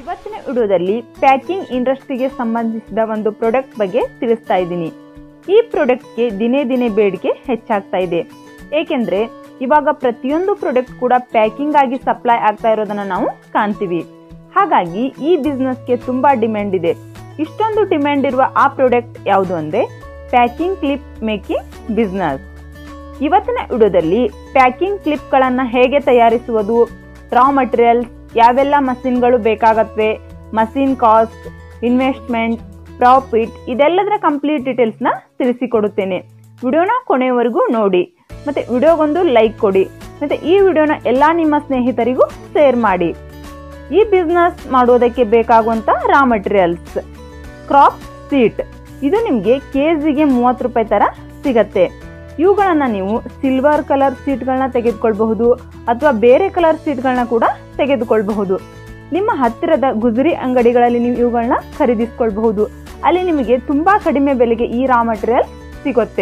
ಇವತ್ತಿನ ವಿಡಿಯೋದಲ್ಲಿ ಪ್ಯಾಕಿಂಗ್ ಇಂಡಸ್ಟ್ರಿಗೆ ಸಂಬಂಧಿಸಿದ ಒಂದು ಪ್ರಾಡಕ್ಟ್ ಬಗ್ಗೆ ತಿಳಿಸ್ತಾ ಇದ್ದೀನಿ ಈ ಪ್ರಾಡಕ್ಟ್ಗೆ ದಿನೇ ದಿನೇ ಬೇಡಿಕೆ ಹೆಚ್ಚಾಗ್ತಾ ಇದೆ ಏಕೆಂದ್ರೆ ಇವಾಗ ಪ್ರತಿಯೊಂದು ಪ್ರಾಡಕ್ಟ್ ಕೂಡ ಪ್ಯಾಕಿಂಗ್ ಆಗಿ ಸಪ್ಲೈ ಆಗ್ತಾ ಇರೋದನ್ನ ನಾವು ಕಾಣ್ತೀವಿ ಹಾಗಾಗಿ ಈ ಬಿಸ್ನೆಸ್ಗೆ ತುಂಬಾ ಡಿಮ್ಯಾಂಡ್ ಇದೆ ಇಷ್ಟೊಂದು ಡಿಮ್ಯಾಂಡ್ ಇರುವ ಆ ಪ್ರಾಡಕ್ಟ್ ಯಾವುದು ಅಂದ್ರೆ ಪ್ಯಾಕಿಂಗ್ ಕ್ಲಿಪ್ ಮೇಕಿಂಗ್ ಬಿಸ್ನೆಸ್ ಇವತ್ತಿನ ವಿಡಿಯೋದಲ್ಲಿ ಪ್ಯಾಕಿಂಗ್ ಕ್ಲಿಪ್ಗಳನ್ನು ಹೇಗೆ ತಯಾರಿಸುವುದು ರಾ ಮಟೀರಿಯಲ್ಸ್ ಯಾವೆಲ್ಲ ಮಷಿನ್ಗಳು ಬೇಕಾಗತ್ವೆ ಮಷಿನ್ ಕಾಸ್ಟ್ ಇನ್ವೆಸ್ಟ್ಮೆಂಟ್ ಪ್ರಾಫಿಟ್ ಇದೆಲ್ಲದರ ಕಂಪ್ಲೀಟ್ ಡೀಟೇಲ್ಸ್ನ ತಿಳಿಸಿಕೊಡುತ್ತೇನೆ ವಿಡಿಯೋನ ಕೊನೆಯವರೆಗೂ ನೋಡಿ ಮತ್ತೆ ವಿಡಿಯೋಗೊಂದು ಲೈಕ್ ಕೊಡಿ ಮತ್ತೆ ಈ ವಿಡಿಯೋನ ಎಲ್ಲ ನಿಮ್ಮ ಸ್ನೇಹಿತರಿಗೂ ಶೇರ್ ಮಾಡಿ ಈ ಬಿಸ್ನೆಸ್ ಮಾಡೋದಕ್ಕೆ ಬೇಕಾಗುವಂತ ರಾ ಮಟೀರಿಯಲ್ಸ್ ಕ್ರಾಪ್ ಸೀಟ್ ಇದು ನಿಮಗೆ ಕೆ ಜಿಗೆ ಮೂವತ್ತು ರೂಪಾಯಿ ತರ ಸಿಗತ್ತೆ ಇವುಗಳನ್ನ ನೀವು ಸಿಲ್ವರ್ ಕಲರ್ ಸೀಟ್ಗಳನ್ನ ತೆಗೆದುಕೊಳ್ಬಹುದು ಅಥವಾ ಬೇರೆ ಕಲರ್ ಸೀಟ್ಗಳನ್ನ ಕೂಡ ತೆಗೆದುಕೊಳ್ಬಹುದು ನಿಮ್ಮ ಹತ್ತಿರದ ಗುಜರಿ ಅಂಗಡಿಗಳಲ್ಲಿ ನೀವು ಇವುಗಳನ್ನ ಖರೀದಿಸ್ಕೊಳ್ಬಹುದು ಅಲ್ಲಿ ನಿಮಗೆ ತುಂಬಾ ಕಡಿಮೆ ಬೆಲೆಗೆ ಈ ರಾ ಮಟೀರಿಯಲ್ ಸಿಗುತ್ತೆ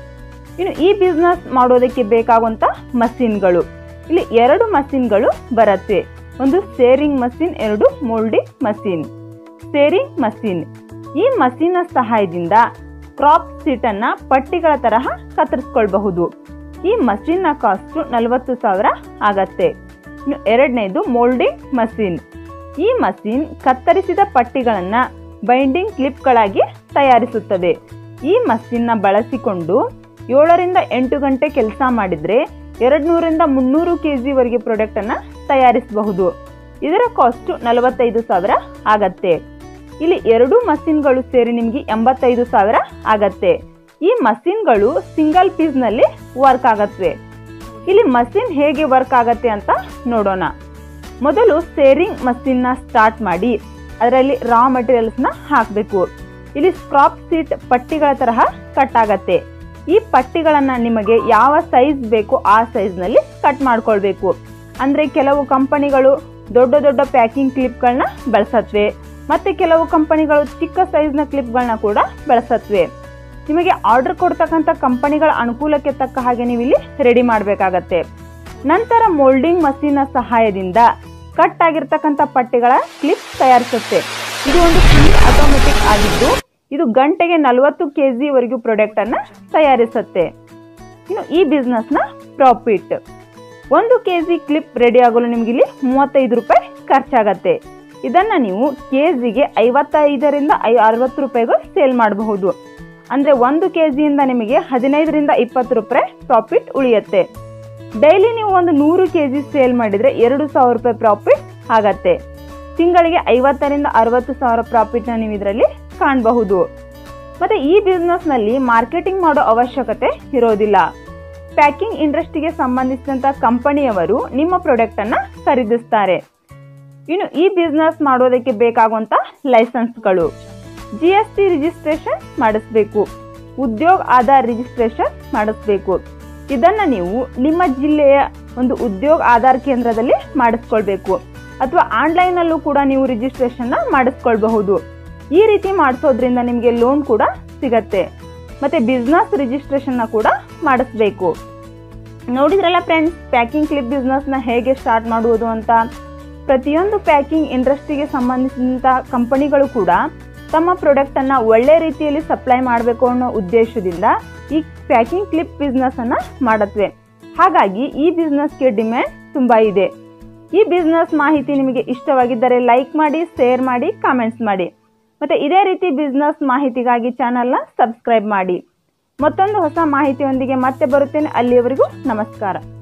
ಇನ್ನು ಈ ಬಿಸ್ನೆಸ್ ಮಾಡೋದಕ್ಕೆ ಬೇಕಾಗುವಂತ ಮಷಿನ್ಗಳು ಇಲ್ಲಿ ಎರಡು ಮಷಿನ್ಗಳು ಬರುತ್ತೆ ಒಂದು ಸೇರಿಂಗ್ ಮಷಿನ್ ಎರಡು ಮೋಲ್ಡಿಂಗ್ ಮಷಿನ್ ಸೇರಿಂಗ್ ಮಷಿನ್ ಈ ಮಷೀನ್ ಸಹಾಯದಿಂದ ಕ್ರಾಪ್ ಸೀಟ್ ಅನ್ನ ಪಟ್ಟಿಗಳ ತರಹ ಕತ್ತರಿಸ್ಕೊಳ್ಬಹುದು ಈ ಮಷೀನ್ ನ ಕಾಸ್ಟ್ ನಲವತ್ತು ಸಾವಿರ ಆಗತ್ತೆ ಇನ್ನು ಎರಡನೇದು ಮೋಲ್ಡಿಂಗ್ ಮಷೀನ್ ಈ ಮಷೀನ್ ಕತ್ತರಿಸಿದ ಪಟ್ಟಿಗಳನ್ನ ಬೈಂಡಿಂಗ್ ಕ್ಲಿಪ್ಗಳಾಗಿ ತಯಾರಿಸುತ್ತದೆ ಈ ಮಷೀನ್ ನ ಬಳಸಿಕೊಂಡು ಏಳರಿಂದ ಎಂಟು ಗಂಟೆ ಕೆಲಸ ಮಾಡಿದ್ರೆ ಎರಡ್ ನೂರಿಂದ ಮುನ್ನೂರು ಕೆಜಿ ವರೆಗೆ ಪ್ರಾಡಕ್ಟ್ ಅನ್ನ ತಯಾರಿಸಬಹುದು ಇದರ ಕಾಸ್ಟ್ ನಲವತ್ತೈದು ಸಾವಿರ ಆಗತ್ತೆ ಇಲ್ಲಿ ಎರಡು ಮಷಿನ್ಗಳು ಸೇರಿ ನಿಮಗೆ ಎಂಬತ್ತೈದು ಸಾವಿರ ಆಗತ್ತೆ ಈ ಮಷಿನ್ಗಳು ಸಿಂಗಲ್ ಪೀಸ್ ನಲ್ಲಿ ವರ್ಕ್ ಆಗತ್ವೆ ಇಲ್ಲಿ ಮಷಿನ್ ಹೇಗೆ ವರ್ಕ್ ಆಗತ್ತೆ ಅಂತ ನೋಡೋಣ ಮೊದಲು ಸೇರಿಂಗ್ ಮಷಿನ್ ನ ಸ್ಟಾರ್ಟ್ ಮಾಡಿ ಅದರಲ್ಲಿ ರಾ ಮಟೀರಿಯಲ್ಸ್ ನ ಹಾಕಬೇಕು ಇಲ್ಲಿ ಸ್ಕ್ರಾಪ್ ಸೀಟ್ ಪಟ್ಟಿಗಳ ತರಹ ಕಟ್ ಆಗತ್ತೆ ಈ ಪಟ್ಟಿಗಳನ್ನ ನಿಮಗೆ ಯಾವ ಸೈಜ್ ಬೇಕು ಆ ಸೈಜ್ ನಲ್ಲಿ ಕಟ್ ಮಾಡ್ಕೊಳ್ಬೇಕು ಅಂದ್ರೆ ಕೆಲವು ಕಂಪನಿಗಳು ದೊಡ್ಡ ದೊಡ್ಡ ಪ್ಯಾಕಿಂಗ್ ಕ್ಲಿಪ್ಗಳನ್ನ ಬಳಸತ್ವೆ ಮತ್ತೆ ಕೆಲವು ಕಂಪನಿಗಳು ಚಿಕ್ಕ ಸೈಜ್ನ ಕ್ಲಿಪ್ಗಳನ್ನ ಕೂಡ ಬಳಸತ್ವೆ ನಿಮಗೆ ಆರ್ಡರ್ ಕೊಡ್ತಕ್ಕಂಥ ಕಂಪನಿಗಳ ಅನುಕೂಲಕ್ಕೆ ತಕ್ಕ ಹಾಗೆ ನೀವು ಇಲ್ಲಿ ರೆಡಿ ಮಾಡಬೇಕಾಗತ್ತೆ ನಂತರ ಮೋಲ್ಡಿಂಗ್ ಮಷೀನ್ ಸಹಾಯದಿಂದ ಕಟ್ ಆಗಿರ್ತಕ್ಕಂಥ ಪಟ್ಟಿಗಳ ಕ್ಲಿಪ್ ತಯಾರಿಸುತ್ತೆ ಇದು ಒಂದು ಫುಲ್ ಆಟೋಮೆಟಿಕ್ ಆಗಿದ್ದು ಇದು ಗಂಟೆಗೆ ನಲವತ್ತು ಕೆ ವರೆಗೂ ಪ್ರಾಡಕ್ಟ್ ಅನ್ನ ತಯಾರಿಸುತ್ತೆ ಇನ್ನು ಈ ಬಿಸ್ನೆಸ್ ನ ಪ್ರಾಫಿಟ್ ಒಂದು ಕೆ ಜಿ ಕ್ಲಿಪ್ ರೆಡಿ ಆಗಲು ನಿಮ್ಗೆ ಇಲ್ಲಿ ಮೂವತ್ತೈದು ರೂಪಾಯಿ ಖರ್ಚಾಗತ್ತೆ ಇದನ್ನ ನೀವು ಕೆ ಜಿಗೆ ಐವತ್ತೈದರಿಂದ ಐ ಅರವತ್ತು ರೂಪಾಯಿಗೂ ಸೇಲ್ ಮಾಡಬಹುದು ಅಂದ್ರೆ ಒಂದು ಕೆ ಜಿಯಿಂದ ನಿಮಗೆ ಹದಿನೈದರಿಂದ ಇಪ್ಪತ್ತು ರೂಪಾಯಿ ಪ್ರಾಫಿಟ್ ಉಳಿಯುತ್ತೆ ಡೈಲಿ ನೀವು ಒಂದು ನೂರು ಕೆ ಜಿ ಸೇಲ್ ಮಾಡಿದ್ರೆ ಎರಡು ಸಾವಿರ ರೂಪಾಯಿ ಪ್ರಾಫಿಟ್ ಆಗತ್ತೆ ತಿಂಗಳಿಗೆ ಐವತ್ತರಿಂದ ಅರವತ್ತು ಸಾವಿರ ಪ್ರಾಫಿಟ್ನ ನೀವು ಇದರಲ್ಲಿ ಕಾಣಬಹುದು ಮತ್ತೆ ಈ ಬಿಸ್ನೆಸ್ ನಲ್ಲಿ ಮಾರ್ಕೆಟಿಂಗ್ ಮಾಡೋ ಅವಶ್ಯಕತೆ ಇರೋದಿಲ್ಲ ಪ್ಯಾಕಿಂಗ್ ಇಂಡಸ್ಟ್ರಿಗೆ ಸಂಬಂಧಿಸಿದಂತ ಕಂಪನಿಯವರು ನಿಮ್ಮ ಪ್ರಾಡಕ್ಟ್ ಅನ್ನ ಖರೀದಿಸ್ತಾರೆ ಇನ್ನು ಈ ಬಿಸ್ನೆಸ್ ಮಾಡೋದಕ್ಕೆ ಬೇಕಾಗುವಂತ ಲೈಸೆನ್ಸ್ಗಳು ಜಿ ಎಸ್ ಟಿ ರಿಜಿಸ್ಟ್ರೇಷನ್ ಮಾಡಿಸ್ಬೇಕು ಉದ್ಯೋಗ ಆಧಾರ್ ರಿಜಿಸ್ಟ್ರೇಷನ್ ಮಾಡಿಸ್ಬೇಕು ಇದನ್ನ ನೀವು ನಿಮ್ಮ ಜಿಲ್ಲೆಯ ಒಂದು ಉದ್ಯೋಗ ಆಧಾರ್ ಕೇಂದ್ರದಲ್ಲಿ ಮಾಡಿಸ್ಕೊಳ್ಬೇಕು ಅಥವಾ ಆನ್ಲೈನ್ ಅಲ್ಲೂ ಕೂಡ ನೀವು ರಿಜಿಸ್ಟ್ರೇಷನ್ ಮಾಡಿಸ್ಕೊಳ್ಬಹುದು ಈ ರೀತಿ ಮಾಡಿಸೋದ್ರಿಂದ ನಿಮಗೆ ಲೋನ್ ಕೂಡ ಸಿಗತ್ತೆ ಮತ್ತೆ ಬಿಸ್ನೆಸ್ ರಿಜಿಸ್ಟ್ರೇಷನ್ ಕೂಡ ಮಾಡಿಸ್ಬೇಕು ನೋಡಿದ್ರಲ್ಲ ಫ್ರೆಂಡ್ಸ್ ಪ್ಯಾಕಿಂಗ್ ಕ್ಲಿಪ್ ಬಿಸ್ನೆಸ್ ನ ಹೇಗೆ ಸ್ಟಾರ್ಟ್ ಮಾಡುವುದು ಅಂತ ಪ್ರತಿಯೊಂದು ಪ್ಯಾಕಿಂಗ್ ಇಂಡಸ್ಟ್ರಿಗೆ ಸಂಬಂಧಿಸಿದಂತ ಕಂಪನಿಗಳು ಕೂಡ ತಮ್ಮ ಪ್ರಾಡಕ್ಟ್ ಅನ್ನ ಒಳ್ಳೆ ರೀತಿಯಲ್ಲಿ ಸಪ್ಲೈ ಮಾಡಬೇಕು ಅನ್ನೋ ಉದ್ದೇಶದಿಂದ ಈ ಪ್ಯಾಕಿಂಗ್ ಕ್ಲಿಪ್ ಬಿಸ್ನೆಸ್ ಅನ್ನ ಮಾಡತ್ವೆ ಹಾಗಾಗಿ ಈ ಬಿಸ್ನೆಸ್ಗೆ ಡಿಮ್ಯಾಂಡ್ ತುಂಬಾ ಇದೆ ಈ ಬಿಸ್ನೆಸ್ ಮಾಹಿತಿ ನಿಮಗೆ ಇಷ್ಟವಾಗಿದ್ದರೆ ಲೈಕ್ ಮಾಡಿ ಶೇರ್ ಮಾಡಿ ಕಾಮೆಂಟ್ಸ್ ಮಾಡಿ ಮತ್ತೆ ಇದೇ ರೀತಿ ಬಿಸ್ನೆಸ್ ಮಾಹಿತಿಗಾಗಿ ಚಾನಲ್ನ ಸಬ್ಸ್ಕ್ರೈಬ್ ಮಾಡಿ ಮತ್ತೊಂದು ಹೊಸ ಮಾಹಿತಿಯೊಂದಿಗೆ ಮತ್ತೆ ಬರುತ್ತೇನೆ ಅಲ್ಲಿಯವರೆಗೂ ನಮಸ್ಕಾರ